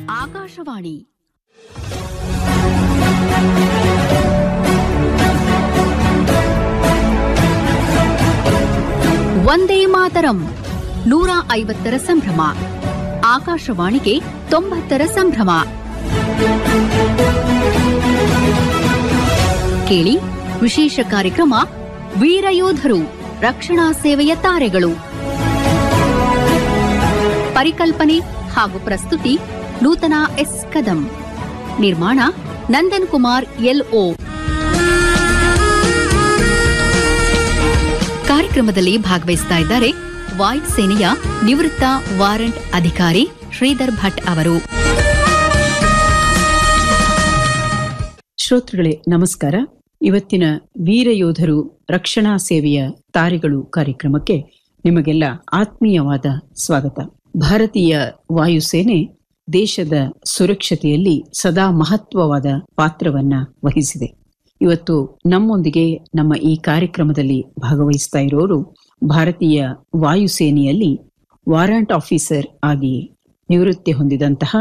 ಆಕಾಶವಾಣಿ ವಂದೇ ಮಾತರಂ ನೂರ ಐವತ್ತರ ಸಂಭ್ರಮ ಆಕಾಶವಾಣಿಗೆ ತೊಂಬತ್ತರ ಸಂಭ್ರಮ ಕೇಳಿ ವಿಶೇಷ ಕಾರ್ಯಕ್ರಮ ವೀರಯೋಧರು ರಕ್ಷಣಾ ಸೇವೆಯ ತಾರೆಗಳು ಪರಿಕಲ್ಪನೆ ಹಾಗೂ ಪ್ರಸ್ತುತಿ ನೂತನ ಎಸ್ ಕದಂ ನಿರ್ಮಾಣ ನಂದನ್ ಕುಮಾರ್ ಎಲ್ಒ ಕಾರ್ಯಕ್ರಮದಲ್ಲಿ ಭಾಗವಹಿಸ್ತಾ ಇದ್ದಾರೆ ವಾಯುಸೇನೆಯ ನಿವೃತ್ತ ವಾರಂಟ್ ಅಧಿಕಾರಿ ಶ್ರೀಧರ್ ಭಟ್ ಅವರು ಶ್ರೋತೃಗಳೇ ನಮಸ್ಕಾರ ಇವತ್ತಿನ ವೀರಯೋಧರು ರಕ್ಷಣಾ ಸೇವೆಯ ತಾರೆಗಳು ಕಾರ್ಯಕ್ರಮಕ್ಕೆ ನಿಮಗೆಲ್ಲ ಆತ್ಮೀಯವಾದ ಸ್ವಾಗತ ಭಾರತೀಯ ವಾಯುಸೇನೆ ದೇಶದ ಸುರಕ್ಷತೆಯಲ್ಲಿ ಸದಾ ಮಹತ್ವವಾದ ಪಾತ್ರವನ್ನ ವಹಿಸಿದೆ ಇವತ್ತು ನಮ್ಮೊಂದಿಗೆ ನಮ್ಮ ಈ ಕಾರ್ಯಕ್ರಮದಲ್ಲಿ ಭಾಗವಹಿಸ್ತಾ ಇರೋರು ಭಾರತೀಯ ವಾಯುಸೇನೆಯಲ್ಲಿ ವಾರಂಟ್ ಆಫೀಸರ್ ಆಗಿ ನಿವೃತ್ತಿ ಹೊಂದಿದಂತಹ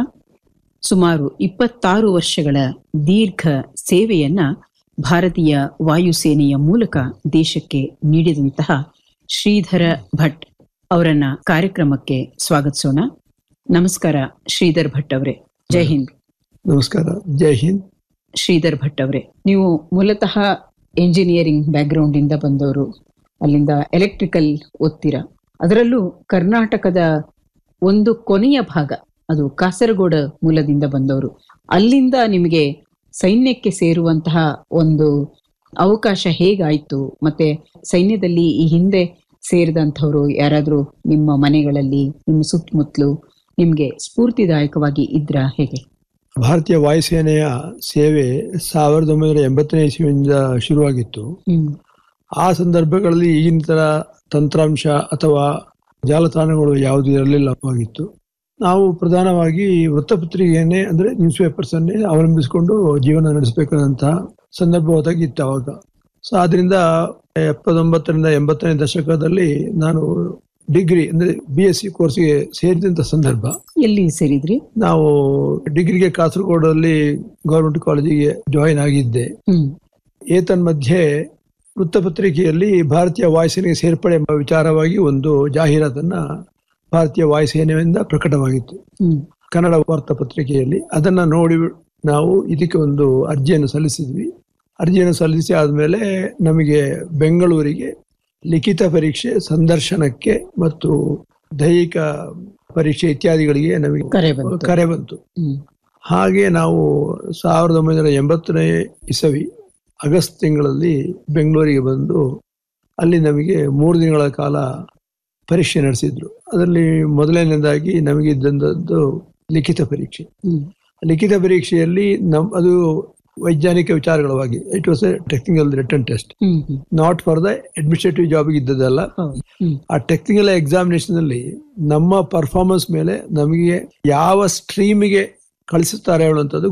ಸುಮಾರು ಇಪ್ಪತ್ತಾರು ವರ್ಷಗಳ ದೀರ್ಘ ಸೇವೆಯನ್ನ ಭಾರತೀಯ ವಾಯುಸೇನೆಯ ಮೂಲಕ ದೇಶಕ್ಕೆ ನೀಡಿದಂತಹ ಶ್ರೀಧರ ಭಟ್ ಅವರನ್ನ ಕಾರ್ಯಕ್ರಮಕ್ಕೆ ಸ್ವಾಗತಿಸೋಣ ನಮಸ್ಕಾರ ಶ್ರೀಧರ್ ಭಟ್ ಅವರೇ ಜೈ ಹಿಂದ್ ನಮಸ್ಕಾರ ಜೈ ಹಿಂದ್ ಶ್ರೀಧರ್ ಭಟ್ ಅವರೇ ನೀವು ಮೂಲತಃ ಎಂಜಿನಿಯರಿಂಗ್ ಬ್ಯಾಕ್ಗ್ರೌಂಡ್ ಇಂದ ಬಂದವರು ಅಲ್ಲಿಂದ ಎಲೆಕ್ಟ್ರಿಕಲ್ ಓದ್ತೀರಾ ಅದರಲ್ಲೂ ಕರ್ನಾಟಕದ ಒಂದು ಕೊನೆಯ ಭಾಗ ಅದು ಕಾಸರಗೋಡ ಮೂಲದಿಂದ ಬಂದವರು ಅಲ್ಲಿಂದ ನಿಮಗೆ ಸೈನ್ಯಕ್ಕೆ ಸೇರುವಂತಹ ಒಂದು ಅವಕಾಶ ಹೇಗಾಯ್ತು ಮತ್ತೆ ಸೈನ್ಯದಲ್ಲಿ ಈ ಹಿಂದೆ ಸೇರಿದಂಥವ್ರು ಯಾರಾದ್ರೂ ನಿಮ್ಮ ಮನೆಗಳಲ್ಲಿ ನಿಮ್ಮ ಸುತ್ತಮುತ್ತಲು ನಿಮ್ಗೆ ಸ್ಫೂರ್ತಿದಾಯಕವಾಗಿ ಇದ್ರ ಹೇಗೆ ಭಾರತೀಯ ವಾಯುಸೇನೆಯ ಸೇವೆ ಸಾವಿರದ ಒಂಬೈನೂರ ಎಂಬತ್ತನೇ ಇಸ್ವಿಯಿಂದ ಶುರುವಾಗಿತ್ತು ಹ್ಮ್ ಆ ಸಂದರ್ಭಗಳಲ್ಲಿ ಈಗಿನ ತರ ತಂತ್ರಾಂಶ ಅಥವಾ ಜಾಲತಾಣಗಳು ಯಾವುದು ಇರಲಿಲ್ಲವಾಗಿತ್ತು ನಾವು ಪ್ರಧಾನವಾಗಿ ವೃತ್ತಪತ್ರಿಕೆಯನ್ನೇ ಅಂದ್ರೆ ನ್ಯೂಸ್ ಪೇಪರ್ಸ್ ಅನ್ನೇ ಅವಲಂಬಿಸಿಕೊಂಡು ಜೀವನ ನಡೆಸಬೇಕಾದಂತಹ ಸಂದರ್ಭ ಒದಗಿತ್ತು ಅವಾಗ ಸೊ ಆದ್ರಿಂದ ಎಪ್ಪತ್ತೊಂಬತ್ತರಿಂದ ಎಂಬತ್ತನೇ ದಶಕದಲ್ಲಿ ನಾನು ಡಿಗ್ರಿ ಅಂದ್ರೆ ಬಿ ಎಸ್ ಸಿ ಕೋರ್ಸ್ಗೆ ಸೇರಿದಂತ ಸಂದರ್ಭ ಎಲ್ಲಿ ಸೇರಿದ್ರಿ ನಾವು ಡಿಗ್ರಿಗೆ ಕಾಸರಗೋಡಲ್ಲಿ ಗೌರ್ಮೆಂಟ್ ಕಾಲೇಜಿಗೆ ಜಾಯಿನ್ ಆಗಿದ್ದೆ ಹ್ಮ್ ಏತನ್ಮಧ್ಯೆ ವೃತ್ತಪತ್ರಿಕೆಯಲ್ಲಿ ಭಾರತೀಯ ವಾಯುಸೇನೆಗೆ ಸೇರ್ಪಡೆ ಎಂಬ ವಿಚಾರವಾಗಿ ಒಂದು ಜಾಹೀರಾತನ್ನ ಭಾರತೀಯ ವಾಯುಸೇನೆಯಿಂದ ಪ್ರಕಟವಾಗಿತ್ತು ಹ್ಮ್ ಕನ್ನಡ ವಾರ್ತಾಪತ್ರಿಕೆಯಲ್ಲಿ ಅದನ್ನ ನೋಡಿ ನಾವು ಇದಕ್ಕೆ ಒಂದು ಅರ್ಜಿಯನ್ನು ಸಲ್ಲಿಸಿದ್ವಿ ಅರ್ಜಿಯನ್ನು ಸಲ್ಲಿಸಿ ಆದ್ಮೇಲೆ ನಮಗೆ ಬೆಂಗಳೂರಿಗೆ ಲಿಖಿತ ಪರೀಕ್ಷೆ ಸಂದರ್ಶನಕ್ಕೆ ಮತ್ತು ದೈಹಿಕ ಪರೀಕ್ಷೆ ಇತ್ಯಾದಿಗಳಿಗೆ ನಮಗೆ ಕರೆ ಬಂತು. ಕರೆ ಬಂತು ಹ್ಮ್ ಹಾಗೆ ನಾವು ಸಾವಿರದ ಒಂಬೈನೂರ ಎಂಬತ್ತನೇ ಇಸವಿ ಆಗಸ್ಟ್ ತಿಂಗಳಲ್ಲಿ ಬೆಂಗಳೂರಿಗೆ ಬಂದು ಅಲ್ಲಿ ನಮಗೆ ಮೂರು ದಿನಗಳ ಕಾಲ ಪರೀಕ್ಷೆ ನಡೆಸಿದ್ರು ಅದರಲ್ಲಿ ಮೊದಲನೇದಾಗಿ ನಮಗೆ ಇದ್ದಂಥದ್ದು ಲಿಖಿತ ಪರೀಕ್ಷೆ ಹ್ಮ್ ಲಿಖಿತ ಪರೀಕ್ಷೆಯಲ್ಲಿ ನಮ್ ಅದು ವೈಜ್ಞಾನಿಕ ವಿಚಾರಗಳವಾಗಿ it was a technical written test hmm hmm not for the administrative ಜಾಬ್ಗೆ ಇದ್ದದಲ್ಲ ಹೌದು ಹ್ಮ್ ಆ ಟೆಕ್ನಿಕಲ್ ಎಕ್ಸಾಮಿನೇಷನ್ ಅಲ್ಲಿ ನಮ್ಮ ಪರ್ಫಾರ್ಮೆನ್ಸ್ ಮೇಲೆ ನಮಗೆ ಯಾವ ಸ್ಟ್ರೀಮಿಗೆ ಕಳಿಸುತ್ತಾರೆ ಹೇಳುವಂಥದ್ದು